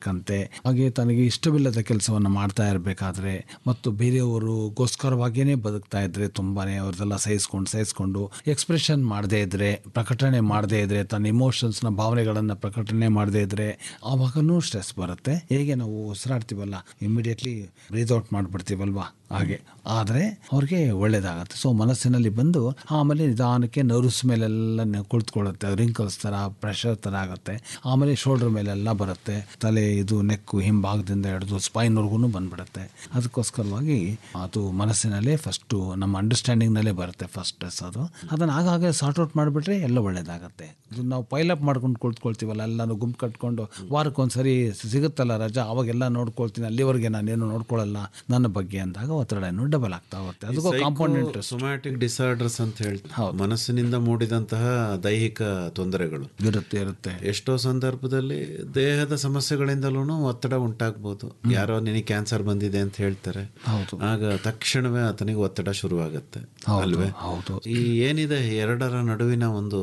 ಇರಬೇಕಂತೆ ಹಾಗೆ ತನಗೆ ಇಷ್ಟವಿಲ್ಲದ ಕೆಲಸವನ್ನು ಮಾಡ್ತಾ ಇರಬೇಕಾದ್ರೆ ಮತ್ತು ಬೇರೆಯವರಿಗೋಸ್ಕರವಾಗಿಯೇ ಬದುಕ್ತಾ ಇದ್ರೆ ತುಂಬಾನೇ ಅವ್ರದ್ದೆಲ್ಲ ಸಹಿಸ್ಕೊಂಡು ಸಹಿಸ್ಕೊಂಡು ಎಕ್ಸ್ಪ್ರೆಷನ್ ಮಾಡದೇ ಇದ್ರೆ ಪ್ರಕಟಣೆ ಮಾಡದೇ ಇದ್ರೆ ತನ್ನ ಇಮೋಷನ್ಸ್ನ ಭಾವನೆಗಳನ್ನು ಪ್ರಕಟಣೆ ಮಾಡದೇ ಇದ್ರೆ ಆವಾಗನೂ ಸ್ಟ್ರೆಸ್ ಬರುತ್ತೆ ಹೇಗೆ ನಾವು ಉಸಿರಾಡ್ತೀವಲ್ಲ ಇಮಿಡಿಯೇಟ್ಲಿ ಬ್ರೀತ್ ಔಟ್ ಮಾಡಿಬಿಡ್ತೀವಲ್ವಾ ಹಾಗೆ ಆದರೆ ಅವ್ರಿಗೆ ಒಳ್ಳೇದಾಗತ್ತೆ ಸೊ ಮನಸ್ಸಿನಲ್ಲಿ ಬಂದು ಆಮೇಲೆ ನಿಧಾನಕ್ಕೆ ನರ್ವ್ಸ್ ಮೇಲೆಲ್ಲ ನೆ- ಕುಳಿತುಕೊಳ್ಳುತ್ತೆ ರಿಂಕಲ್ಸ್ ಥರ ಪ್ರೆಷರ್ ಥರ ಆಗುತ್ತೆ ಆಮೇಲೆ ಶೋಲ್ಡರ್ ಮೇಲೆಲ್ಲ ಬರುತ್ತೆ ತಲೆ ಇದು ನೆಕ್ಕು ಹಿಂಭಾಗದಿಂದ ಹಿಡಿದು ಸ್ಪೈನ್ವರೆಗೂ ಬಂದ್ಬಿಡುತ್ತೆ ಅದಕ್ಕೋಸ್ಕರವಾಗಿ ಅದು ಮನಸ್ಸಿನಲ್ಲೇ ಫಸ್ಟು ನಮ್ಮ ಅಂಡರ್ಸ್ಟ್ಯಾಂಡಿಂಗ್ನಲ್ಲೇ ಬರುತ್ತೆ ಫಸ್ಟ್ ಸ್ಟ್ರೆಸ್ ಅದು ಅದನ್ನು ಆಗಾಗ ಸಾರ್ಟ್ ಔಟ್ ಮಾಡಿಬಿಟ್ರೆ ಎಲ್ಲ ಒಳ್ಳೇದಾಗತ್ತೆ ಇದು ನಾವು ಪೈಲಪ್ ಮಾಡ್ಕೊಂಡು ಕುಳಿತುಕೊಳ್ತೀವಲ್ಲ ಎಲ್ಲನೂ ಗುಂಪು ಕಟ್ಕೊಂಡು ವಾರಕ್ಕೊಂದ್ಸರಿ ಸಿಗುತ್ತಲ್ಲ ರಜಾ ಅವಾಗೆಲ್ಲ ನೋಡ್ಕೊಳ್ತೀನಿ ಅಲ್ಲಿವರೆಗೆ ನಾನೇನು ನೋಡ್ಕೊಳ್ಳಲ್ಲ ನನ್ನ ಬಗ್ಗೆ ಅಂದಾಗ ಒತ್ತಡ ಇನ್ನೂ ಡಬಲ್ ಆಗ್ತಾ ಹೋಗುತ್ತೆ ಅದಕ್ಕೂ ಕಾಂಪೌಂಡ್ ಇಂಟ್ರೆಸ್ಟ್ ಸೊಮ್ಯಾಟಿಕ್ ಡಿಸಾರ್ಡರ್ಸ್ ಅಂತ ಹೇಳ್ತಾರೆ ಮನಸ್ಸಿನಿಂದ ಮೂಡಿದಂತಹ ದೈಹಿಕ ತೊಂದರೆಗಳು ಇರುತ್ತೆ ಇರುತ್ತೆ ಎಷ್ಟೋ ಸಂದರ್ಭದಲ್ಲಿ ದೇಹದ ಸಮಸ್ಯೆಗಳಿಂದಲೂ ಒತ್ತಡ ಉಂಟಾಗ್ಬೋದು ಯಾರೋ ನಿನಗೆ ಕ್ಯಾನ್ಸರ್ ಬಂದಿದೆ ಅಂತ ಹೇಳ್ತಾರೆ ಹೌದು. ಆಗ ತಕ್ಷಣವೇ ಆತನಿಗೆ ಒತ್ತಡ ಶುರುವಾಗತ್ತೆ ಹೌದು, ಅಲ್ವೇ ಹೌದು. ಈ ಏನಿದೆ ಎರಡರ ನಡುವಿನ ಒಂದು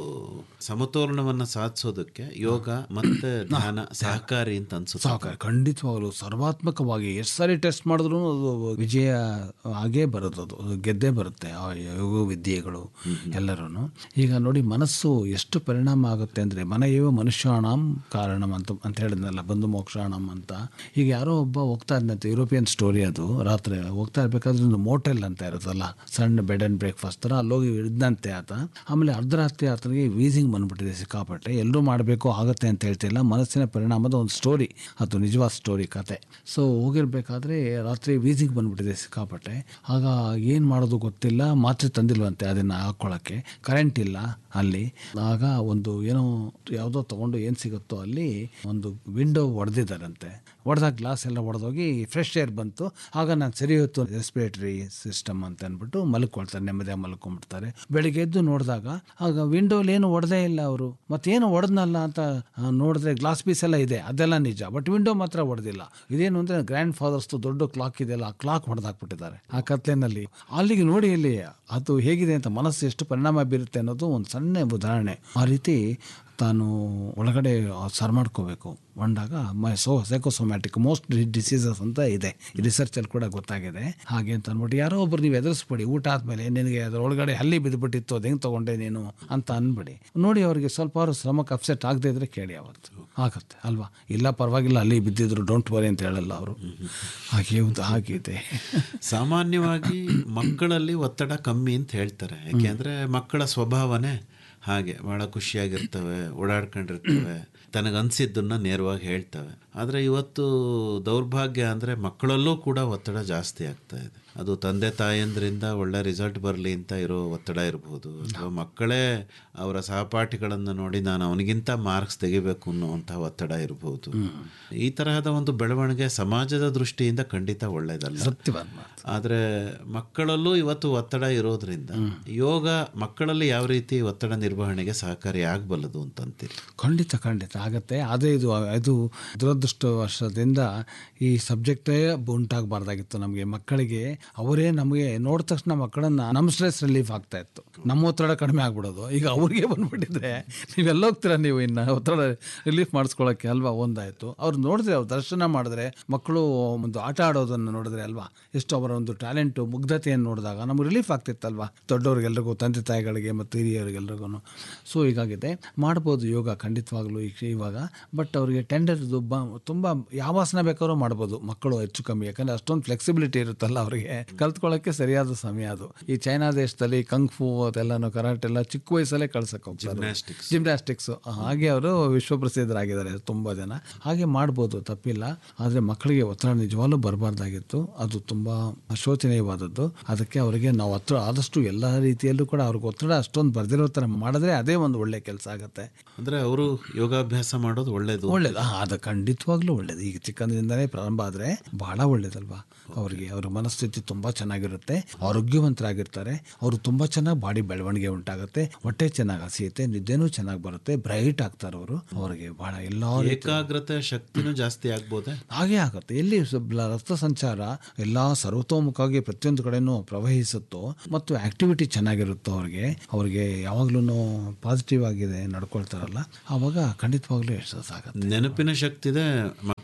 ಸಮತೋಲನವನ್ನ ಸಾಧಿಸೋದಕ್ಕೆ ಯೋಗ ಮತ್ತೆ ಧ್ಯಾನ ಸಹಕಾರಿ ಅಂತ ಅನ್ಸುತ್ತೆ ಸಾಕು ಖಂಡಿತವಾಗಲು ಸರ್ವಾತ್ಮಕವಾಗಿ ಎಷ್ಟು ಸಾರಿ ಟೆಸ್ಟ್ ಮಾಡಿದ್ರು ಅದು ವಿಜಯ ಆಗೇ ಬರೋದು ಅದು ಅದು ಗೆದ್ದೇ ಬರುತ್ತೆ ಆ ಯೋಗ ವಿದ್ಯೆಗಳು ಎಲ್ಲರೂ ಈಗ ನೋಡಿ ಮನಸ್ಸು ಎಷ್ಟು ಪರಿಣಾಮ ಆಗುತ್ತೆ ಅಂದರೆ ಮನೆಯೇವ ಮನುಷ್ಯಾಣಂ ಕಾರಣಂ ಅಂತ ಅಂತ ಹೇಳಿದ್ನಲ್ಲ ಬಂಧು ಮೋಕ್ಷಾಣಂ ಅಂತ ಈಗ ಯಾರೋ ಒಬ್ಬ ಹೋಗ್ತಾ ಇದ್ದಂತೆ ಯುರೋಪಿಯನ್ ಸ್ಟೋರಿ ಅದು ರಾತ್ರಿ ಹೋಗ್ತಾ ಇರ್ಬೇಕಾದ್ರೆ ಒಂದು ಮೋಟೆಲ್ ಅಂತ ಇರುತ್ತಲ್ಲ ಸಣ್ಣ ಬೆಡ್ ಆ್ಯಂಡ್ ಬ್ರೇಕ್ಫಾಸ್ಟ್ ಥರ ಅಲ್ಲೋಗಿ ಇದ್ದಂತೆ ಆತ ಆಮೇಲೆ ಅರ್ಧರಾತ್ರಿ ಆತನಿಗೆ ವೀಸಿಂಗ್ ಬಂದ್ಬಿಟ್ಟಿದೆ ಸಿಕ್ಕಾಪಟ್ಟೆ ಎಲ್ಲರೂ ಮಾಡಬೇಕು ಆಗುತ್ತೆ ಅಂತ ಹೇಳ್ತಿಲ್ಲ ಮನಸ್ಸಿನ ಪರಿಣಾಮದ ಒಂದು ಸ್ಟೋರಿ ಅದು ನಿಜವಾದ ಸ್ಟೋರಿ ಕತೆ ಸೊ ಹೋಗಿರ್ಬೇಕಾದ್ರೆ ರಾತ್ರಿ ವೀಸಿಂಗ್ ಬಂದ್ಬಿಟ್ಟಿದೆ ಸಿಕ್ಕಾಪಟ್ಟೆ ಆಗ ಏನು ಮಾಡೋದು ಗೊತ್ತಿಲ್ಲ ಮಾತ್ರೆ ತಂದಿಲ್ವಂತೆ ಅದನ್ನು ಹಾಕ್ಕೊಳ್ಳೋಕ್ಕೆ ಕರೆಂಟ್ ಇಲ್ಲ ಅಲ್ಲಿ ಆಗ ಒಂದು ಏನೋ ಯಾವುದೋ ತಗೊಂಡು ಏನು ಸಿಗುತ್ತೋ ಅಲ್ಲಿ ಒಂದು ವಿಂಡೋ ಹೊಡೆದಿದ್ದಾರಂತೆ ಹೊಡೆದಾಗ ಗ್ಲಾಸ್ ಎಲ್ಲ ಹೊಡೆದೋಗಿ ಫ್ರೆಶ್ ಏರ್ ಬಂತು ಆಗ ನಾನು ಸರಿ ಹೊತ್ತು ರೆಸ್ಪಿರೇಟರಿ ಸಿಸ್ಟಮ್ ಅಂತ ಅಂದ್ಬಿಟ್ಟು ಮಲ್ಕೊಳ್ತಾರೆ ನೆಮ್ಮದಿಯಾಗಿ ಮಲ್ಕೊಂಡ್ಬಿಡ್ತಾರೆ ಬೆಳಿಗ್ಗೆ ಎದ್ದು ನೋಡಿದಾಗ ಆಗ ವಿಂಡೋಲಿ ಏನು ಹೊಡೆದೇ ಇಲ್ಲ ಅವರು ಮತ್ತೇನು ಹೊಡೆದ್ನಲ್ಲ ಅಂತ ಆ, ನೋಡಿದ್ರೆ ಗ್ಲಾಸ್ ಪೀಸ್ ಎಲ್ಲ ಇದೆ ಅದೆಲ್ಲ ನಿಜ ಬಟ್ ವಿಂಡೋ ಮಾತ್ರ ಹೊಡೆದಿಲ್ಲ ಇದೇನು ಅಂದರೆ ಗ್ರ್ಯಾಂಡ್ ಫಾದರ್ಸ್ದು ದೊಡ್ಡ ಕ್ಲಾಕ್ ಇದೆಯಲ್ಲ ಆ ಕ್ಲಾಕ್ ಹೊಡೆದಾಕ್ಬಿಟ್ಟಿದ್ದಾರೆ ಆ ಕತ್ಲೆನಲ್ಲಿ ಅಲ್ಲಿಗೆ ನೋಡಿ ಇಲ್ಲಿ ಅದು ಹೇಗಿದೆ ಅಂತ ಮನಸ್ಸು ಎಷ್ಟು ಪರಿಣಾಮ ಬೀರುತ್ತೆ ಅನ್ನೋದು ಒಂದು ಸಣ್ಣ ಉದಾಹರಣೆ ಆ ರೀತಿ ತಾನು ಒಳಗಡೆ ಸರ್ ಮಾಡ್ಕೋಬೇಕು ಬಂದಾಗ ಮೈ ಸೋ ಸೈಕೋಸೊಮ್ಯಾಟಿಕ್ ಮೋಸ್ಟ್ ಡಿಸೀಸಸ್ ಅಂತ ಇದೆ ರಿಸರ್ಚಲ್ಲಿ ಕೂಡ ಗೊತ್ತಾಗಿದೆ ಹಾಗೆ ಅಂತ ಅಂದ್ಬಿಟ್ಟು ಯಾರೋ ಒಬ್ರು ನೀವು ಎದುರಿಸ್ಬಿಡಿ ಊಟ ಆದಮೇಲೆ ನಿನಗೆ ಅದರ ಒಳಗಡೆ ಹಲ್ಲಿ ಬಿದ್ದುಬಿಟ್ಟಿತ್ತು ಅದು ಹೆಂಗೆ ತೊಗೊಂಡೆ ನೀನು ಅಂತ ಅಂದ್ಬಿಡಿ ನೋಡಿ ಅವರಿಗೆ ಸ್ವಲ್ಪ ಅವರು ಶ್ರಮಕ್ಕೆ ಅಪ್ಸೆಟ್ ಆಗದೆ ಇದ್ರೆ ಕೇಳಿ ಅವತ್ತು ಆಗುತ್ತೆ ಅಲ್ವಾ ಇಲ್ಲ ಪರವಾಗಿಲ್ಲ ಅಲ್ಲಿ ಬಿದ್ದಿದ್ರು ಡೋಂಟ್ ವರಿ ಅಂತ ಹೇಳಲ್ಲ ಅವರು ಹಾಗೆ ಹೌದು ಹಾಗಿದೆ ಸಾಮಾನ್ಯವಾಗಿ ಮಕ್ಕಳಲ್ಲಿ ಒತ್ತಡ ಕಮ್ಮಿ ಅಂತ ಹೇಳ್ತಾರೆ ಯಾಕೆಂದ್ರೆ ಮಕ್ಕಳ ಸ್ವಭಾವನೇ ಹಾಗೆ ಬಹಳ ಖುಷಿಯಾಗಿರ್ತವೆ ಓಡಾಡ್ಕೊಂಡಿರ್ತವೆ ತನಗನ್ಸಿದ್ದನ್ನ ನೇರವಾಗಿ ಹೇಳ್ತವೆ ಆದರೆ ಇವತ್ತು ದೌರ್ಭಾಗ್ಯ ಅಂದರೆ ಮಕ್ಕಳಲ್ಲೂ ಕೂಡ ಒತ್ತಡ ಜಾಸ್ತಿ ಆಗ್ತಾ ಇದೆ ಅದು ತಂದೆ ತಾಯಂದ್ರಿಂದ ಒಳ್ಳೆ ರಿಸಲ್ಟ್ ಬರಲಿ ಅಂತ ಇರೋ ಒತ್ತಡ ಇರ್ಬೋದು ಅಥವಾ ಮಕ್ಕಳೇ ಅವರ ಸಹಪಾಠಿಗಳನ್ನು ನೋಡಿ ನಾನು ಅವನಿಗಿಂತ ಮಾರ್ಕ್ಸ್ ತೆಗಿಬೇಕು ಅನ್ನುವಂಥ ಒತ್ತಡ ಇರ್ಬೋದು ಈ ತರಹದ ಒಂದು ಬೆಳವಣಿಗೆ ಸಮಾಜದ ದೃಷ್ಟಿಯಿಂದ ಖಂಡಿತ ಒಳ್ಳೆಯದಲ್ಲ ಸತ್ಯವಾದ ಮಾತು ಆದರೆ ಮಕ್ಕಳಲ್ಲೂ ಇವತ್ತು ಒತ್ತಡ ಇರೋದ್ರಿಂದ ಯೋಗ ಮಕ್ಕಳಲ್ಲಿ ಯಾವ ರೀತಿ ಒತ್ತಡ ನಿರ್ವಹಣೆಗೆ ಸಹಕಾರಿ ಆಗಬಲ್ಲದು ಅಂತ ಅಂತೀರಿ ಖಂಡಿತ ಖಂಡಿತ ಆಗತ್ತೆ ಆದರೆ ಇದು ಇದು ದುರದೃಷ್ಟವಶದಿಂದ ಈ ಸಬ್ಜೆಕ್ಟೇ ಉಂಟಾಗಬಾರ್ದಾಗಿತ್ತು ನಮಗೆ ಮಕ್ಕಳಿಗೆ ಅವರೇ ನಮಗೆ ನೋಡಿದ ತಕ್ಷಣ ಮಕ್ಕಳನ್ನ ನಮ್ಮ ಸ್ಟ್ರೆಸ್ ರಿಲೀಫ್ ಆಗ್ತಾ ಇತ್ತು ನಮ್ಮ ಒತ್ತಡ ಕಡಿಮೆ ಆಗ್ಬಿಡೋದು ಈಗ ಅವ್ರಿಗೆ ಬಂದ್ಬಿಟ್ಟಿದ್ರೆ ನೀವೆಲ್ಲ ಹೋಗ್ತೀರಾ ನೀವು ಇನ್ನು ಒತ್ತಡ ರಿಲೀಫ್ ಮಾಡಿಸ್ಕೊಳ್ಳೋಕ್ಕೆ ಅಲ್ವಾ ಒಂದಾಯಿತು ಅವ್ರು ನೋಡಿದ್ರೆ ಅವ್ರು ದರ್ಶನ ಮಾಡಿದ್ರೆ ಮಕ್ಕಳು ಒಂದು ಆಟ ಆಡೋದನ್ನು ನೋಡಿದ್ರೆ ಅಲ್ವಾ ಎಷ್ಟು ಅವರ ಒಂದು ಟ್ಯಾಲೆಂಟು ಮುಗ್ಧತೆಯನ್ನು ನೋಡಿದಾಗ ನಮ್ಗೆ ರಿಲೀಫ್ ಆಗ್ತಿತ್ತಲ್ವಾ ದೊಡ್ಡವ್ರಿಗೆಲ್ರಿಗೂ ತಂದೆ ತಾಯಿಗಳಿಗೆ ಮತ್ತು ಹಿರಿಯರಿಗೆಲ್ರಿಗೂ ಸೊ ಹೀಗಾಗಿದೆ ಮಾಡ್ಬೋದು ಯೋಗ ಖಂಡಿತವಾಗ್ಲೂ ಈಗ ಇವಾಗ ಬಟ್ ಅವರಿಗೆ ಟೆಂಡರ್ದು ಬ ತುಂಬ ಯಾವಾಸನ ಬೇಕಾದ್ರೂ ಮಾಡ್ಬೋದು ಮಕ್ಕಳು ಹೆಚ್ಚು ಕಮ್ಮಿ ಯಾಕಂದರೆ ಅಷ್ಟೊಂದು ಫ್ಲೆಕ್ಸಿಬಿಲಿಟಿ ಇರುತ್ತಲ್ಲ ಅವರಿಗೆ ಕಲ್ತ್ಕೊಳ್ಳೋಕ್ಕೆ ಸರಿಯಾದ ಸಮಯ ಅದು ಈ ಚೈನಾ ದೇಶದಲ್ಲಿ ಕಂಗ್ಫು ಅದೆಲ್ಲನೂ ಕರಾಟೆ ಎಲ್ಲ ಚಿಕ್ಕ ವಯಸ್ಸಲ್ಲೇ ಕಳ್ಸಕ್ಕೆ ಹೋಗ್ತಾರೆ Gymnastics. ಜಿಮ್ನಾಸ್ಟಿಕ್ಸ್ ಹಾಗೆ ಅವರು ವಿಶ್ವಪ್ರಸಿದ್ಧರಾಗಿದ್ದಾರೆ ತುಂಬ ಜನ ಹಾಗೆ ಮಾಡ್ಬೋದು ತಪ್ಪಿಲ್ಲ ಆದರೆ ಮಕ್ಕಳಿಗೆ ಒತ್ತಡ ನಿಜವಾಗ್ಲೂ ಬರಬಾರ್ದಾಗಿತ್ತು ಅದು ತುಂಬ ಶೋಚನೀಯವಾದದ್ದು ಅದಕ್ಕೆ ಅವರಿಗೆ ನಾವು ಹತ್ರ ಆದಷ್ಟು ಎಲ್ಲ ರೀತಿಯಲ್ಲೂ ಕೂಡ ಅವ್ರಿಗೆ ಒತ್ತಡ ಅಷ್ಟೊಂದು ಬರ್ದಿರೋ ಥರ ಮಾಡಿದ್ರೆ ಅದೇ ಒಂದು ಒಳ್ಳೆ ಕೆಲಸ ಆಗುತ್ತೆ ಅಂದರೆ ಅವರು ಯೋಗಾಭ್ಯಾಸ ಮಾಡೋದು ಒಳ್ಳೆಯದು ಒಳ್ಳೇದು ಹಾ, ಅದು ಖಂಡಿತವಾಗ್ಲೂ ಒಳ್ಳೇದು ಈಗ ಚಿಕ್ಕಂದಿನಿಂದನೇ ಪ್ರಾರಂಭ ಆದರೆ ಬಹಳ ಒಳ್ಳೇದಲ್ವಾ ಅವರಿಗೆ ಅವ್ರ ಮನಸ್ಥಿತಿ ತುಂಬ ಚೆನ್ನಾಗಿರುತ್ತೆ ಆರೋಗ್ಯವಂತರಾಗಿರ್ತಾರೆ ಅವರು ತುಂಬ ಚೆನ್ನಾಗಿ ಬಾಡಿ ಬೆಳವಣಿಗೆ ಉಂಟಾಗುತ್ತೆ ಹೊಟ್ಟೆ ಚೆನ್ನಾಗಿ ಹಸಿಯುತ್ತೆ ನಿದ್ದೆನೂ ಚೆನ್ನಾಗಿ ಬರುತ್ತೆ ಬ್ರೈಟ್ ಆಗ್ತಾರೆ ಅವರು ಅವರಿಗೆ ಬಹಳ ಎಲ್ಲ ಏಕಾಗ್ರತೆ ಶಕ್ತಿನೂ ಜಾಸ್ತಿ ಆಗ್ಬೋದೆ ಹಾಗೆ ಆಗುತ್ತೆ ಎಲ್ಲಿ ಸ- ಬ್ಲ- ರಕ್ತ ಸಂಚಾರ ಎಲ್ಲ ಸರ್ವತೋಮುಖವಾಗಿ ಪ್ರತಿಯೊಂದು ಕಡೆನೂ ಪ್ರವಹಿಸುತ್ತೋ ಮತ್ತು ಆಕ್ಟಿವಿಟಿ ಚೆನ್ನಾಗಿರುತ್ತೋ ಅವ್ರಿಗೆ ಅವ್ರಿಗೆ ಯಾವಾಗ್ಲೂ ಪಾಸಿಟಿವ್ ಆಗಿದೆ ನಡ್ಕೊಳ್ತಾರಲ್ಲ ಆವಾಗ ಖಂಡಿತವಾಗ್ಲೂ ಯಶಸ್ಸಾಗುತ್ತೆ ನೆನಪಿನ ಶಕ್ತಿದೆ ಮಕ್ಕಳ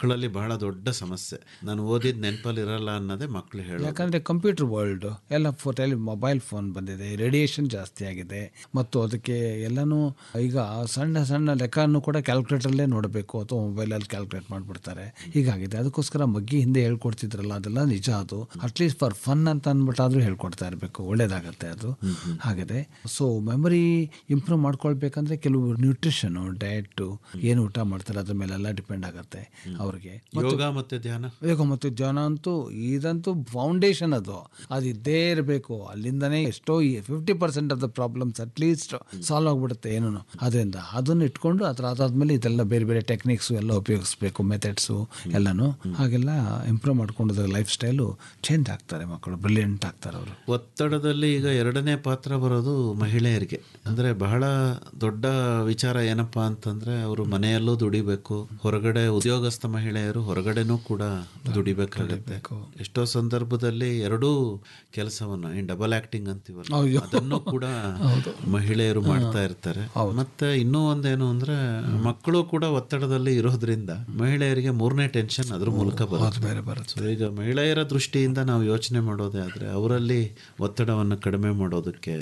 ಮಕ್ಕಳಲ್ಲಿ ಬಹಳ ದೊಡ್ಡ ಸಮಸ್ಯೆ ನಾನು ಓದಿದ ನೆನಪಲ್ಲಿ ಇರಲ್ಲ ಅನ್ನೋದೇ ಮಕ್ಕಳು ಹೇಳೋದು ಯಾಕಂದರೆ ಕಂಪ್ಯೂಟರ್ ವರ್ಲ್ಡ್ ಎಲ್ಲ ಫೋ ಟೆಲಿ ಮೊಬೈಲ್ ಫೋನ್ ಬಂದಿದೆ ರೇಡಿಯೇಷನ್ ಜಾಸ್ತಿ ಆಗಿದೆ ಮತ್ತು ಅದಕ್ಕೆ ಎಲ್ಲನೂ ಈಗ ಸಣ್ಣ ಸಣ್ಣ ಲೆಕ್ಕನೂ ಕೂಡ ಕ್ಯಾಲ್ಕುಲೇಟರ್ಲ್ಲೇ ನೋಡಬೇಕು ಅಥವಾ ಮೊಬೈಲಲ್ಲಿ ಕ್ಯಾಲ್ಕುಲೇಟ್ ಮಾಡಿಬಿಡ್ತಾರೆ ಹೀಗಾಗಿದೆ ಅದಕ್ಕೋಸ್ಕರ ಮಗ್ಗಿ ಹಿಂದೆ ಹೇಳ್ಕೊಡ್ತಿದ್ರಲ್ಲ ಅದೆಲ್ಲ ನಿಜ ಅದು ಅಟ್ಲೀಸ್ಟ್ ಫಾರ್ ಫನ್ ಅಂತ ಅಂದ್ಬಿಟ್ಟಾದ್ರೂ ಹೇಳ್ಕೊಡ್ತಾ ಇರಬೇಕು ಒಳ್ಳೇದಾಗತ್ತೆ ಅದು ಹಾಗಿದೆ ಸೊ ಮೆಮರಿ ಇಂಪ್ರೂವ್ ಮಾಡ್ಕೊಳ್ಬೇಕಂದ್ರೆ ಕೆಲವು ನ್ಯೂಟ್ರಿಷನು ಡಯಟು ಏನು ಊಟ ಮಾಡ್ತಾರೆ ಅದ್ರ ಮೇಲೆಲ್ಲ ಡಿಪೆಂಡ್ ಆಗುತ್ತೆ ಅವ್ರಿಗೆ ಯೋಗ ಮತ್ತೆ ಧ್ಯಾನ ಯೋಗ ಮತ್ತು ಧ್ಯಾನ ಅಂತೂ ಇದಂತೂ ಫೌಂಡೇಶನ್ ಅದು ಅದು ಇದ್ದೇ ಇರಬೇಕು ಅಲ್ಲಿಂದನೇ ಎಷ್ಟೋ fifty percent of the problems at least solve ಆಗ್ಬಿಡುತ್ತೆ ಏನೂ ಅದರಿಂದ ಅದನ್ನು ಇಟ್ಕೊಂಡು ಅದ್ರ ಅದಾದ್ಮೇಲೆ ಇದೆಲ್ಲ ಬೇರೆ ಬೇರೆ ಟೆಕ್ನಿಕ್ಸು ಎಲ್ಲ ಉಪಯೋಗಿಸ್ಬೇಕು ಮೆಥಡ್ಸು ಎಲ್ಲನೂ ಹಾಗೆಲ್ಲ ಇಂಪ್ರೂವ್ ಮಾಡ್ಕೊಂಡು ಲೈಫ್ ಸ್ಟೈಲು ಚೇಂಜ್ ಆಗ್ತಾರೆ ಮಕ್ಕಳು ಬ್ರಿಲಿಯಂಟ್ ಆಗ್ತಾರೆ ಅವರು ಒತ್ತಡದಲ್ಲಿ ಈಗ ಎರಡನೇ ಪಾತ್ರ ಬರೋದು ಮಹಿಳೆಯರಿಗೆ ಅಂದ್ರೆ ಬಹಳ ದೊಡ್ಡ ವಿಚಾರ ಏನಪ್ಪಾ ಅಂತಂದ್ರೆ ಅವರು ಮನೆಯಲ್ಲೂ ದುಡಿಬೇಕು ಹೊರಗಡೆ ಉದ್ಯೋಗಸ್ಥ ಮಹಿಳೆಯರು ಹೊರಗಡೆನೂ ಕೂಡ ದುಡಿಬೇಕಾಗುತ್ತೆ ಎಷ್ಟೋ ಸಂದರ್ಭದಲ್ಲಿ ಎರಡೂ ಕೆಲಸವನ್ನ ಏನ್ ಡಬಲ್ ಆಕ್ಟಿಂಗ್ ಅಂತೀವಲ್ಲ ಅದನ್ನು ಕೂಡ ಮಹಿಳೆಯರು ಮಾಡ್ತಾ ಇರ್ತಾರೆ ಮತ್ತೆ ಇನ್ನೂ ಒಂದೇನು ಅಂದ್ರೆ ಮಕ್ಕಳು ಕೂಡ ಒತ್ತಡದಲ್ಲಿ ಇರೋದ್ರಿಂದ ಮಹಿಳೆಯರಿಗೆ ಮೂರನೇ ಟೆನ್ಷನ್ ಅದ್ರ ಮೂಲಕ ಬರುತ್ತೆ ಬೇರೆ ಬರುತ್ತೆ So, ಈಗ ಮಹಿಳೆಯರ ದೃಷ್ಟಿಯಿಂದ ನಾವು ಯೋಚನೆ ಮಾಡೋದೇ ಆದ್ರೆ ಅವರಲ್ಲಿ ಒತ್ತಡವನ್ನು ಕಡಿಮೆ ಮಾಡೋದಕ್ಕೆ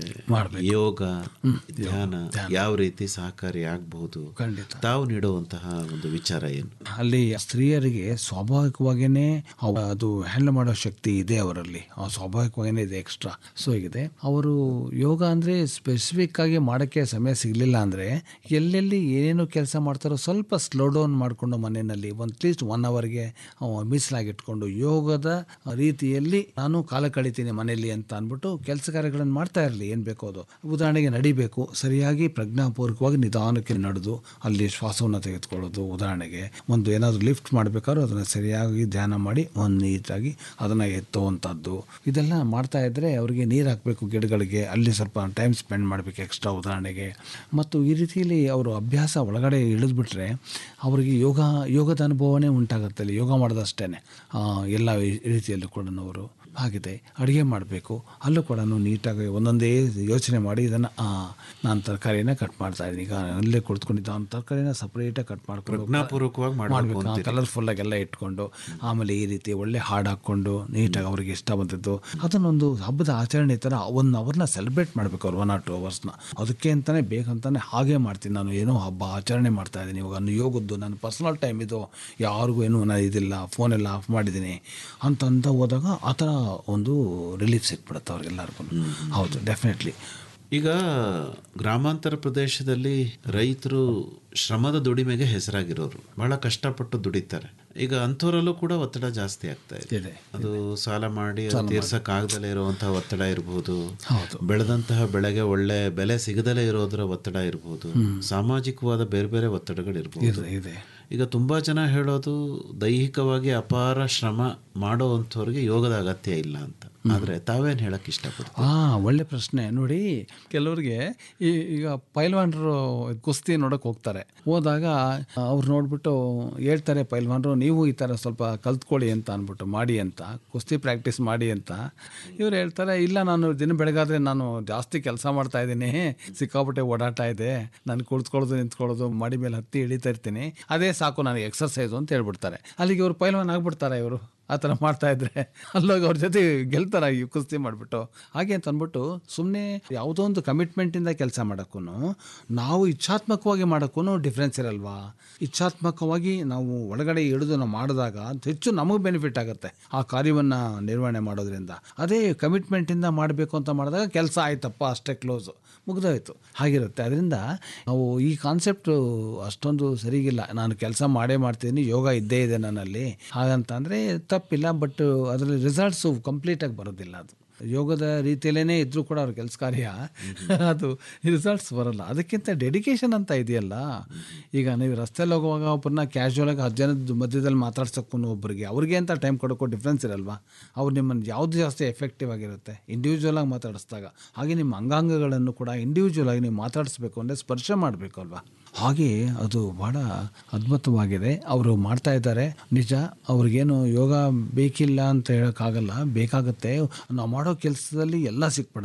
ಯೋಗ ಧ್ಯಾನ ಯಾವ ರೀತಿ ಸಹಕಾರಿ ಆಗಬಹುದು ಖಂಡಿತ ತಾವು ನೀಡುವಂತಹ ಒಂದು ವಿಚಾರ ಏನು ಅಲ್ಲಿ ಸ್ತ್ರೀಯರಿಗೆ ಸ್ವಾಭಾವಿಕವಾಗಿಯೇ ಅವ- ಅದು ಹ್ಯಾಂಡಲ್ ಮಾಡೋ ಶಕ್ತಿ ಇದೆ ಅವರಲ್ಲಿ ಆ ಸ್ವಾಭಾವಿಕವಾಗಿಯೇ ಇದೆ ಎಕ್ಸ್ಟ್ರಾ ಸೊ ಇದೆ ಅವರು ಯೋಗ ಅಂದರೆ ಸ್ಪೆಸಿಫಿಕ್ ಆಗಿ ಮಾಡೋಕ್ಕೆ ಸಮಯ ಸಿಗಲಿಲ್ಲ ಅಂದರೆ ಎಲ್ಲೆಲ್ಲಿ ಏನೇನು ಕೆಲಸ ಮಾಡ್ತಾರೋ ಸ್ವಲ್ಪ ಸ್ಲೋ ಡೌನ್ ಮಾಡಿಕೊಂಡು ಮನೆಯಲ್ಲಿ ಒಂದು ಅಟ್ಲೀಸ್ಟ್ ಒನ್ ಅವರ್ಗೆ ಮೀಸಲಾಗಿಟ್ಕೊಂಡು ಯೋಗದ ರೀತಿಯಲ್ಲಿ ನಾನು ಕಾಲ ಕಳಿತೀನಿ ಮನೆಯಲ್ಲಿ ಅಂತ ಅಂದ್ಬಿಟ್ಟು ಕೆಲಸ ಕಾರ್ಯಗಳನ್ನು ಮಾಡ್ತಾ ಇರಲಿ ಏನು ಬೇಕೋ ಅದು ಉದಾಹರಣೆಗೆ ನಡಿಬೇಕು ಸರಿಯಾಗಿ ಪ್ರಜ್ಞಾಪೂರ್ವಕವಾಗಿ ನಿಧಾನಕ್ಕೆ ನಡೆದು ಅಲ್ಲಿ ಶ್ವಾಸವನ್ನು ತೆಗೆದುಕೊಳ್ಳೋದು ಉದಾಹರಣೆಗೆ ಒಂದು ಏನಾದರೂ ಲಿಫ್ಟ್ ಮಾಡಬೇಕಾದ್ರೂ ಅದನ್ನು ಸರಿಯಾಗಿ ಧ್ಯಾನ ಮಾಡಿ ಒಂದು ನೀಟಾಗಿ ಅದನ್ನು ಎತ್ತುವಂಥದ್ದು ಇದೆಲ್ಲ ಮಾಡ್ತಾ ಇದ್ದರೆ ಅವರಿಗೆ ನೀರು ಹಾಕಬೇಕು ಗಿಡಗಳಿಗೆ ಅಲ್ಲಿ ಸ್ವಲ್ಪ ಟೈಮ್ ಸ್ಪೆಂಡ್ ಮಾಡಬೇಕು ಎಕ್ಸ್ಟ್ರಾ ಉದಾಹರಣೆಗೆ ಮತ್ತು ಈ ರೀತಿಯಲ್ಲಿ ಅವರು ಅಭ್ಯಾಸ ಒಳಗಡೆ ಇಳಿದ್ಬಿಟ್ರೆ ಅವರಿಗೆ ಯೋಗ ಯೋಗದ ಅನುಭವನೇ ಉಂಟಾಗುತ್ತೆ ಅಲ್ಲಿ ಯೋಗ ಮಾಡೋದಷ್ಟೇ ಎಲ್ಲ ರೀತಿಯಲ್ಲೂ ಕೂಡ ಅವರು ಆಗಿದೆ ಅಡುಗೆ ಮಾಡಬೇಕು ಅಲ್ಲೂ ಕೂಡ ನೀಟಾಗಿ ಒಂದೊಂದೇ ಯೋಚನೆ ಮಾಡಿ ಇದನ್ನು ನಾನು ತರಕಾರಿನ ಕಟ್ ಮಾಡ್ತಾ ಇದ್ದೀನಿ ಈಗ ಅಲ್ಲೇ ಕುಳಿತುಕೊಂಡಿದ್ದ ಒಂದು ತರಕಾರಿನ ಸಪ್ರೇಟಾಗಿ ಕಟ್ ಮಾಡ್ಕೊಂಡು ಪ್ರಜ್ಞಾಪೂರ್ವಕವಾಗಿ ಮಾಡಬೇಕು ಮಾಡಬೇಕು ಕಲರ್ಫುಲ್ಲಾಗೆಲ್ಲ ಇಟ್ಕೊಂಡು ಆಮೇಲೆ ಈ ರೀತಿ ಒಳ್ಳೆ ಹಾಡು ಹಾಕ್ಕೊಂಡು ನೀಟಾಗಿ ಅವ್ರಿಗೆ ಇಷ್ಟ ಬಂದಿದ್ದು ಅದನ್ನೊಂದು ಹಬ್ಬದ ಆಚರಣೆ ಥರ ಒನ್ ಅವರ್ನ ಸೆಲೆಬ್ರೇಟ್ ಮಾಡಬೇಕು ಅವ್ರು ಒನ್ ಆರ್ ಟು ಅವರ್ಸ್ನ ಅದಕ್ಕೆ ಅಂತಲೇ ಬೇಕಂತಾನೆ ಹಾಗೆ ಮಾಡ್ತೀನಿ ನಾನು ಏನೋ ಹಬ್ಬ ಆಚರಣೆ ಮಾಡ್ತಾ ಇದ್ದೀನಿ ಇವಾಗ ನಾನು ಯೋಗದ್ದು ನನ್ನ ಪರ್ಸನಲ್ ಟೈಮ್ ಇದು ಯಾರಿಗೂ ಏನೂ ನಾನು ಇದಿಲ್ಲ ಫೋನೆಲ್ಲ ಆಫ್ ಮಾಡಿದ್ದೀನಿ ಅಂತ ಅಂತ ಹೋದಾಗ ಆ ಥರ ಒಂದು ರಿಲೀಫ್ ಸಿಕ್ಬಿಡುತ್ತೆ ಅವ್ರಿಗೆಲ್ಲರಿಗೂ ಹೌದು ಡೆಫಿನೆಟ್ಲಿ ಈಗ ಗ್ರಾಮಾಂತರ ಪ್ರದೇಶದಲ್ಲಿ ರೈತರು ಶ್ರಮದ ದುಡಿಮೆಗೆ ಹೆಸರಾಗಿರೋರು ಬಹಳ ಕಷ್ಟಪಟ್ಟು ದುಡಿತಾರೆ ಈಗ ಅಂಥವರಲ್ಲೂ ಕೂಡ ಒತ್ತಡ ಜಾಸ್ತಿ ಆಗ್ತಾ ಇದೆ ಇದೆ ಅದು ಸಾಲ ಮಾಡಿ ತೀರ್ಸಕ್ ಆಗದಲ್ಲೇ ಇರುವಂತಹ ಒತ್ತಡ ಇರಬಹುದು ಹೌದು ಬೆಳೆದಂತಹ ಬೆಳೆಗೆ ಒಳ್ಳೆ ಬೆಲೆ ಸಿಗದಲೇ ಇರೋದ್ರ ಒತ್ತಡ ಇರಬಹುದು ಸಾಮಾಜಿಕವಾದ ಬೇರೆ ಬೇರೆ ಒತ್ತಡಗಳು ಇರಬಹುದು ಇದೆ ಇದೆ ಈಗ ತುಂಬಾ ಜನ ಹೇಳೋದು ದೈಹಿಕವಾಗಿ ಅಪಾರ ಶ್ರಮ ಮಾಡೋವಂಥವ್ರಿಗೆ ಯೋಗದ ಅಗತ್ಯ ಇಲ್ಲ ಅಂತ ಆದ್ರೆ ತಾವೇನ್ ಹೇಳಕ್ ಇಷ್ಟಪಡ್ತೀವಿ ಹಾಂ ಒಳ್ಳೆ ಪ್ರಶ್ನೆ ನೋಡಿ ಕೆಲವ್ರಿಗೆ ಈ ಈಗ ಪೈಲ್ವಾನ್ರು ಕುಸ್ತಿ ನೋಡೋಕೆ ಹೋಗ್ತಾರೆ ಹೋದಾಗ ಅವ್ರು ನೋಡ್ಬಿಟ್ಟು ಹೇಳ್ತಾರೆ ಪೈಲ್ವಾನ್ರು ನೀವು ಈ ಥರ ಸ್ವಲ್ಪ ಕಲ್ತ್ಕೊಳ್ಳಿ ಅಂತ ಅಂದ್ಬಿಟ್ಟು ಮಾಡಿ ಅಂತ ಕುಸ್ತಿ ಪ್ರಾಕ್ಟೀಸ್ ಮಾಡಿ ಅಂತ ಇವ್ರು ಹೇಳ್ತಾರೆ ಇಲ್ಲ ನಾನು ದಿನ ಬೆಳಗಾದ್ರೆ ನಾನು ಜಾಸ್ತಿ ಕೆಲಸ ಮಾಡ್ತಾ ಇದ್ದೀನಿ ಸಿಕ್ಕಾಪಟ್ಟೆ ಓಡಾಟ ಇದೆ ನಾನು ಕುಳಿತುಕೊಳ್ಳೋದು ನಿಂತ್ಕೊಳ್ಳೋದು ಮಾಡಿ ಮೇಲೆ ಹತ್ತಿ ಇಳಿತಾ ಇರ್ತೀನಿ ಅದೇ ಸಾಕು ನನಗೆ ಎಕ್ಸರ್ಸೈಸು ಅಂತ ಹೇಳ್ಬಿಡ್ತಾರೆ ಅಲ್ಲಿಗೆ ಇವರು ಪೈಲ್ವಾನ್ ಆಗ್ಬಿಡ್ತಾರೆ ಇವರು ಆ ಥರ ಮಾಡ್ತಾ ಇದ್ರೆ ಅಲ್ಲೋಗಿ ಅವ್ರ ಜೊತೆ ಗೆಲ್ತಾರೆ ಈ ಕುಸ್ತಿ ಮಾಡಿಬಿಟ್ಟು ಹಾಗೆ ಅಂತ ಅಂದ್ಬಿಟ್ಟು ಸುಮ್ಮನೆ ಯಾವುದೋ ಒಂದು ಕಮಿಟ್ಮೆಂಟಿಂದ ಕೆಲಸ ಮಾಡೋಕ್ಕೂ ನಾವು ಇಚ್ಛಾತ್ಮಕವಾಗಿ ಮಾಡೋಕ್ಕೂ ಡಿಫ್ರೆನ್ಸ್ ಇರಲ್ವಾ ಇಚ್ಛಾತ್ಮಕವಾಗಿ ನಾವು ಒಳಗಡೆ ಇಳಿದು ನಾವು ಮಾಡಿದಾಗ ಹೆಚ್ಚು ನಮಗೆ ಬೆನಿಫಿಟ್ ಆಗುತ್ತೆ ಆ ಕಾರ್ಯವನ್ನು ನಿರ್ವಹಣೆ ಮಾಡೋದ್ರಿಂದ ಅದೇ ಕಮಿಟ್ಮೆಂಟಿಂದ ಮಾಡಬೇಕು ಅಂತ ಮಾಡಿದಾಗ ಕೆಲಸ ಆಯ್ತಪ್ಪ ಅಷ್ಟೇ ಕ್ಲೋಸು ಮುಗ್ದೋಯ್ತು ಹಾಗಿರುತ್ತೆ ಅದರಿಂದ ನಾವು ಈ ಕಾನ್ಸೆಪ್ಟು ಅಷ್ಟೊಂದು ಸರಿಗಿಲ್ಲ ನಾನು ಕೆಲಸ ಮಾಡೇ ಮಾಡ್ತೀನಿ ಯೋಗ ಇದ್ದೇ ಇದೆ ನನ್ನಲ್ಲಿ ಹಾಗಂತ ಅಂದರೆ ತಪ್ಪಿಲ್ಲ ಬಟ್ ಅದರಲ್ಲಿ ರಿಸಲ್ಟ್ಸು ಕಂಪ್ಲೀಟಾಗಿ ಬರೋದಿಲ್ಲ ಅದು ಯೋಗದ ರೀತಿಯಲ್ಲೇ ಇದ್ರೂ ಕೂಡ ಅವ್ರ ಕೆಲಸ ಕಾರ್ಯ ಅದು ರಿಸಲ್ಟ್ಸ್ ಬರಲ್ಲ ಅದಕ್ಕಿಂತ ಡೆಡಿಕೇಶನ್ ಅಂತ ಇದೆಯಲ್ಲ ಈಗ ನೀವು ರಸ್ತೆಯಲ್ಲಿ ಹೋಗುವಾಗ ಒಬ್ಬರನ್ನ ಕ್ಯಾಶುವಲಾಗಿ ಹತ್ತು ಜನದ ಮಧ್ಯದಲ್ಲಿ ಮಾತಾಡ್ಸೋಕ್ಕೂ ಒಬ್ಬರಿಗೆ ಅವ್ರಿಗೆ ಅಂತ ಟೈಮ್ ಕೊಡೋಕ್ಕೂ ಡಿಫ್ರೆನ್ಸ್ ಇರಲ್ವಾ ಅವ್ರು ನಿಮ್ಮನ್ನು ಯಾವುದು ಜಾಸ್ತಿ ಎಫೆಕ್ಟಿವ್ ಆಗಿರುತ್ತೆ ಇಂಡಿವಿಜುವಲ್ ಆಗಿ ಮಾತಾಡಿಸಿದಾಗ ಹಾಗೆ ನಿಮ್ಮ ಅಂಗಾಂಗಗಳನ್ನು ಕೂಡ ಇಂಡಿವಿಜುವಲ್ ಆಗಿ ನೀವು ಮಾತಾಡಿಸ್ಬೇಕು ಅಂದರೆ ಸ್ಪರ್ಶ ಮಾಡಬೇಕು ಅಲ್ವಾ ಹಾಗೆ ಅದು ಭಾಳ ಅದ್ಭುತವಾಗಿದೆ ಅವರು ಮಾಡ್ತಾ ಇದ್ದಾರೆ ನಿಜ ಅವ್ರಿಗೇನು ಯೋಗ ಬೇಕಿಲ್ಲ ಅಂತ ಹೇಳೋಕ್ಕಾಗಲ್ಲ ಬೇಕಾಗುತ್ತೆ ನಾವು ಮಾಡೋ ಕೆಲಸದಲ್ಲಿ ಎಲ್ಲ ಸಿಕ್ಬಿಡಲ್ಲ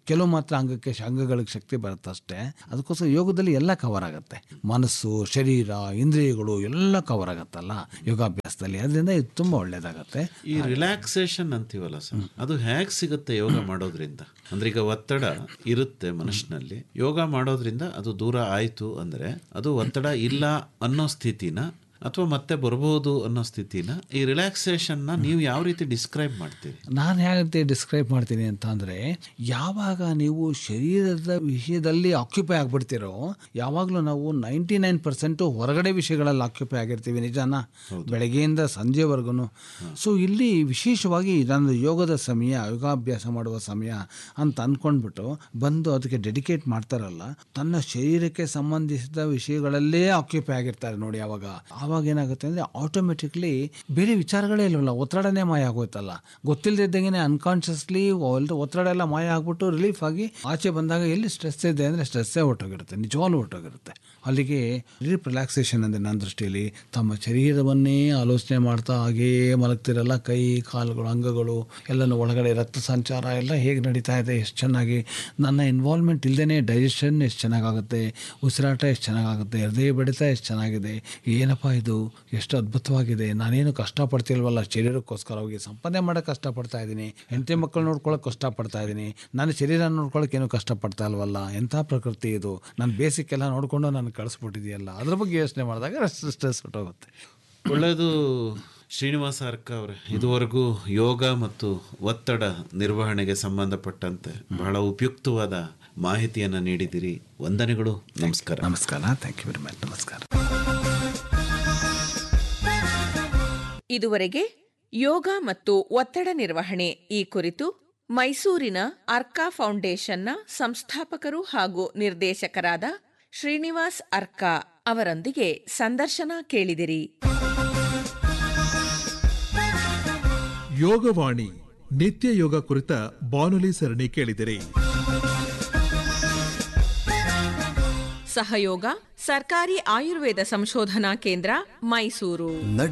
ಕೆಲವು ಮಾತ್ರ ಅಂಗಕ್ಕೆ ಶ- ಅಂಗಗಳಿಗೆ ಶಕ್ತಿ ಬರುತ್ತೆ ಅಷ್ಟೇ ಅದಕ್ಕೋಸ್ಕರ ಯೋಗದಲ್ಲಿ ಎಲ್ಲ ಕವರ್ ಆಗುತ್ತೆ ಮನಸ್ಸು ಶರೀರ ಇಂದ್ರಿಯಗಳು ಎಲ್ಲ ಕವರ್ ಆಗುತ್ತಲ್ಲ ಯೋಗಾಭ್ಯಾಸದಲ್ಲಿ ಅದರಿಂದ ಇದು ತುಂಬ ಒಳ್ಳೆಯದಾಗತ್ತೆ ಈ ರಿಲ್ಯಾಕ್ಸೇಷನ್ ಅಂತೀವಲ್ಲ ಸರ್ ಅದು ಹೇಗೆ ಸಿಗುತ್ತೆ ಯೋಗ ಮಾಡೋದ್ರಿಂದ ಅಂದ್ರೆ ಈಗ ಒತ್ತಡ ಇರುತ್ತೆ ಮನುಷ್ಯನಲ್ಲಿ ಯೋಗ ಮಾಡೋದ್ರಿಂದ ಅದು ದೂರ ಆಯ್ತು ಅಂದ್ರೆ ಅದು ಒತ್ತಡ ಇಲ್ಲ ಅನ್ನೋ ಸ್ಥಿತಿನ ಅಥವಾ ಮತ್ತೆ ಬರಬಹುದು ಅನ್ನೋ ಸ್ಥಿತಿನ ಈ ರಿಲ್ಯಾಕ್ಸೇಷನ್ನ ನೀವು ಯಾವ ರೀತಿ ಡಿಸ್ಕ್ರೈಬ್ ಮಾಡ್ತೀರಿ ನಾನು ಹೇಗೆ ಡಿಸ್ಕ್ರೈಬ್ ಮಾಡ್ತೀನಿ ಅಂತ ಅಂದರೆ ಯಾವಾಗ ನೀವು ಶರೀರದ ವಿಷಯದಲ್ಲಿ ಆಕ್ಯುಪೈ ಆಗ್ಬಿಡ್ತೀರೋ ಯಾವಾಗಲೂ ನಾವು ನೈಂಟಿ ನೈನ್ ಪರ್ಸೆಂಟು ಹೊರಗಡೆ ವಿಷಯಗಳಲ್ಲಿ ಆಕ್ಯುಪೈ ಆಗಿರ್ತೀವಿ ನಿಜಾನ ಬೆಳಗ್ಗೆಯಿಂದ ಸಂಜೆವರೆಗೂ ಸೊ ಇಲ್ಲಿ ವಿಶೇಷವಾಗಿ ನನ್ನ ಯೋಗದ ಸಮಯ ಯೋಗಾಭ್ಯಾಸ ಮಾಡುವ ಸಮಯ ಅಂತ ಅಂದ್ಕೊಂಡ್ಬಿಟ್ಟು ಬಂದು ಅದಕ್ಕೆ ಡೆಡಿಕೇಟ್ ಮಾಡ್ತಾರಲ್ಲ ತನ್ನ ಶರೀರಕ್ಕೆ ಸಂಬಂಧಿಸಿದ ವಿಷಯಗಳಲ್ಲೇ ಆಕ್ಯುಪೈ ಆಗಿರ್ತಾರೆ ನೋಡಿ ಅವಾಗ ಆವಾಗ ಏನಾಗುತ್ತೆ ಅಂದರೆ ಆಟೋಮೆಟಿಕ್ಲಿ ಬೇರೆ ವಿಚಾರಗಳೇ ಇಲ್ವಲ್ಲ ಒತ್ತಡನೇ ಮಾಯ ಆಗೋಯ್ತಲ್ಲ ಗೊತ್ತಿಲ್ಲದಿದ್ದಂಗೆ ಅನ್ಕಾನ್ಷಿಯಸ್ಲಿ ಒತ್ತಡ ಎಲ್ಲ ಮಾಯ ಆಗ್ಬಿಟ್ಟು ರಿಲೀಫ್ ಆಗಿ ಆಚೆ ಬಂದಾಗ ಎಲ್ಲಿ ಸ್ಟ್ರೆಸ್ ಇದೆ ಅಂದರೆ ಸ್ಟ್ರೆಸ್ಸೇ ಹೊಟ್ಟೋಗಿರುತ್ತೆ ನಿಜವಾಗ್ಲೂ ಹೊಟ್ಟೋಗಿರುತ್ತೆ ಅಲ್ಲಿಗೆ ಡೀಪ್ ರಿಲ್ಯಾಕ್ಸೇಷನ್ ಅಂದರೆ ನನ್ನ ದೃಷ್ಟಿಯಲ್ಲಿ ತಮ್ಮ ಶರೀರವನ್ನೇ ಆಲೋಚನೆ ಮಾಡ್ತಾ ಹಾಗೇ ಮಲಗ್ತಿರಲ್ಲ ಕೈ ಕಾಲುಗಳು ಅಂಗಗಳು ಎಲ್ಲನೂ ಒಳಗಡೆ ರಕ್ತ ಸಂಚಾರ ಎಲ್ಲ ಹೇಗೆ ನಡೀತಾ ಇದೆ ಎಷ್ಟು ಚೆನ್ನಾಗಿ ನನ್ನ ಇನ್ವಾಲ್ವ್ಮೆಂಟ್ ಇಲ್ಲದೇ ಡೈಜೆಷನ್ ಎಷ್ಟು ಚೆನ್ನಾಗಾಗುತ್ತೆ ಉಸಿರಾಟ ಎಷ್ಟು ಚೆನ್ನಾಗಾಗುತ್ತೆ ಹೃದಯ ಬಡಿತ ಎಷ್ಟು ಚೆನ್ನಾಗಿದೆ ಏನಪ್ಪ ಇದು ಎಷ್ಟು ಅದ್ಭುತವಾಗಿದೆ ನಾನೇನು ಕಷ್ಟಪಡ್ತಿಲ್ವಲ್ಲ ಶರೀರಕ್ಕೋಸ್ಕರ ಹೋಗಿ ಸಂಪಾದನೆ ಮಾಡೋಕ್ಕೆ ಕಷ್ಟಪಡ್ತಾ ಇದ್ದೀನಿ ಹೆಂಡತಿ ಮಕ್ಕಳು ನೋಡ್ಕೊಳ್ಳೋಕೆ ಕಷ್ಟಪಡ್ತಾ ಇದ್ದೀನಿ ನನ್ನ ಶರೀರ ನೋಡ್ಕೊಳ್ಳೋಕೆ ಏನು ಕಷ್ಟಪಡ್ತಾ ಇಲ್ವಲ್ಲ ಎಂಥ ಪ್ರಕೃತಿ ಇದು ನಾನು ಬೇಸಿಕ್ ಎಲ್ಲ ನೋಡಿಕೊಂಡು ನಾನು ಕಳಿಸ್ಬಿಟ್ಟಿದೆಯಲ್ಲ ಅದ್ರ ಬಗ್ಗೆ ಯೋಚನೆ ಮಾಡಿದಾಗ ಸ್ಟ್ರೆಸ್ ಹೊಟ್ಟೋಗುತ್ತೆ ಒಳ್ಳೆಯದು ಶ್ರೀನಿವಾಸ ಅರ್ಕ ಅವರೇ ಇದುವರೆಗೂ ಯೋಗ ಮತ್ತು ಒತ್ತಡ ನಿರ್ವಹಣೆಗೆ ಸಂಬಂಧಪಟ್ಟಂತೆ ಬಹಳ ಉಪಯುಕ್ತವಾದ ಮಾಹಿತಿಯನ್ನು ನೀಡಿದಿರಿ ವಂದನೆಗಳು ನಮಸ್ಕಾರ ನಮಸ್ಕಾರ ಥ್ಯಾಂಕ್ ಯು ವೆರಿ ಮಚ್ ನಮಸ್ಕಾರ ಇದುವರೆಗೆ ಯೋಗ ಮತ್ತು ಒತ್ತಡ ನಿರ್ವಹಣೆ ಈ ಕುರಿತು ಮೈಸೂರಿನ ಅರ್ಕಾ ಫೌಂಡೇಶನ್ನ ಸಂಸ್ಥಾಪಕರು ಹಾಗೂ ನಿರ್ದೇಶಕರಾದ ಶ್ರೀನಿವಾಸ್ ಅರ್ಕಾ ಅವರೊಂದಿಗೆ ಸಂದರ್ಶನ ಕೇಳಿದಿರಿ ಯೋಗವಾಣಿ ನಿತ್ಯ ಯೋಗ ಕುರಿತ ಬಾನುಲಿ ಸರಣಿ ಕೇಳಿದಿರಿ ಸಹಯೋಗ ಸರ್ಕಾರಿ ಆಯುರ್ವೇದ ಸಂಶೋಧನಾ ಕೇಂದ್ರ ಮೈಸೂರು